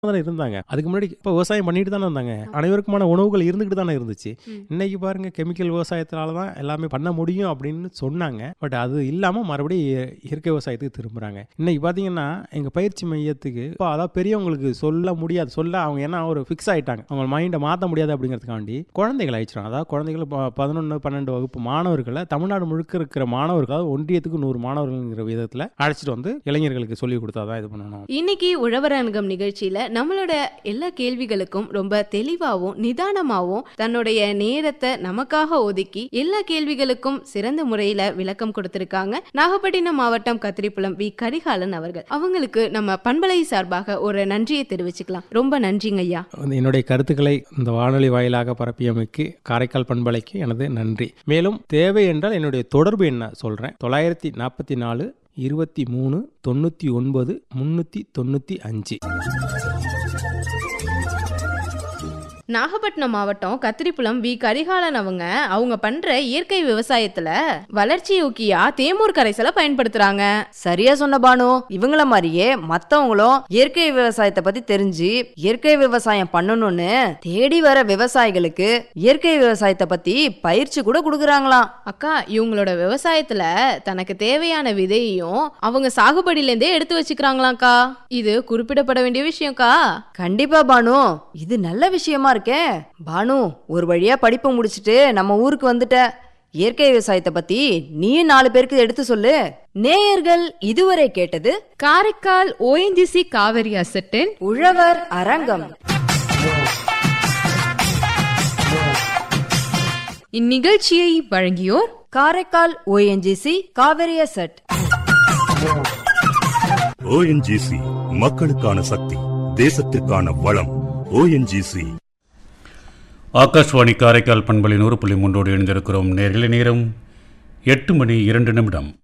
தானே இருந்தாங்க அதுக்கு முன்னாடி இப்போ விவசாயம் பண்ணிட்டு தானே இருந்தாங்க அனைவருக்குமான உணவுகள் இருந்துகிட்டு தானே இருந்துச்சு ம். இன்னைக்கு பாருங்க கெமிக்கல் விவசாயத்தினால தான் எல்லாமே பண்ண முடியும் அப்படின்னு சொன்னாங்க பட் அது இல்லாமல் மறுபடியும் இய- இயற்கை விவசாயத்துக்கு திரும்புறாங்க இன்னைக்கு பார்த்தீங்கன்னா எங்கள் பயிற்சி மையத்துக்கு இப்போ அதாவது பெரியவங்களுக்கு சொல்ல முடியாது சொல்ல அவங்க என்ன ஒரு ஃபிக்ஸ் ஆயிட்டாங்க அவங்க மைண்டை மாற்ற முடியாது அப்படிங்கிறதுக்காண்டி குழந்தைகள் அழைச்சிடும் அதாவது குழந்தைகள் பதினொன்று பன்னெண்டு வகுப்பு மாணவர்களை தமிழ்நாடு முழுக்க இருக்கிற மாணவர்கள் அதாவது ஒன்றியத்துக்கு நூறு மாணவர்கள்ங்கிற விதத்தில் அழைச்சிட்டு வந்து இளைஞர்களுக்கு சொல்லி கொடுத்தா தான் இது பண்ணணும் இன்னைக்கு உழவரங்கம் நிகழ்ச்சியில நம்மளோட எல்லா கேள்விகளுக்கும் ரொம்ப தெளிவாகவும் நிதானமாகவும் தன்னுடைய நேரத்தை நமக்காக ஒதுக்கி எல்லா கேள்விகளுக்கும் சிறந்த முறையில விளக்கம் கொடுத்திருக்காங்க நாகப்பட்டினம் மாவட்டம் கத்திரிப்புலம் வி கரிகாலன் அவர்கள் அவங்களுக்கு நம்ம பண்பலை சார்பாக ஒரு நன்றியை தெரிவிச்சுக்கலாம் ரொம்ப நன்றிங்க ஐயா வந்து என்னுடைய கருத்துக்களை இந்த வானொலி வாயிலாக பரப்பியமைக்கு காரைக்கால் பண்பலைக்கு எனது நன்றி மேலும் தேவை என்றால் என்னுடைய தொடர்பு என்ன சொல்கிறேன் தொள்ளாயிரத்தி நாற்பத்தி நாலு இருபத்தி மூணு தொண்ணூற்றி ஒன்பது முந்நூற்றி தொண்ணூற்றி அஞ்சு நாகப்பட்டினம் மாவட்டம் கத்திரிப்புலம் வி கரிகாலன் அவங்க அவங்க பண்ற இயற்கை விவசாயத்துல வளர்ச்சி ஊக்கியா தேமூர் கரைசலை பயன்படுத்துறாங்க சரியா சொன்ன பானு இவங்கள மாதிரியே மத்தவங்களும் இயற்கை விவசாயத்தை பத்தி தெரிஞ்சு இயற்கை விவசாயம் பண்ணணும்னு தேடி வர விவசாயிகளுக்கு இயற்கை விவசாயத்தை பத்தி பயிற்சி கூட கொடுக்கறாங்களாம் அக்கா இவங்களோட விவசாயத்துல தனக்கு தேவையான விதையையும் அவங்க சாகுபடியில இருந்தே எடுத்து வச்சுக்கிறாங்களாம்க்கா இது குறிப்பிடப்பட வேண்டிய விஷயம்க்கா கண்டிப்பா பானு இது நல்ல விஷயமா இருக்கே பானு ஒரு வழியா படிப்பை முடிச்சிட்டு நம்ம ஊருக்கு வந்துட்ட இயற்கை விவசாயத்தை பத்தி நீயும் நாலு பேருக்கு எடுத்து சொல்லு நேயர்கள் இதுவரை கேட்டது காரைக்கால் ஓஎன்ஜிசி காவிரி அசட்டின் உழவர் அரங்கம் இந்நிகழ்ச்சியை வழங்கியோர் காரைக்கால் ஓஎன்ஜிசி காவிரிய செட் ஓஎன்ஜிசி மக்களுக்கான சக்தி தேசத்திற்கான வளம் ஓஎன்ஜிசி ஆகாஷ்வாணி காரைக்கால் பண்பலை நூறு புள்ளி மூன்றோடு இணைந்திருக்கிறோம் நேரில் நேரம் எட்டு மணி இரண்டு நிமிடம்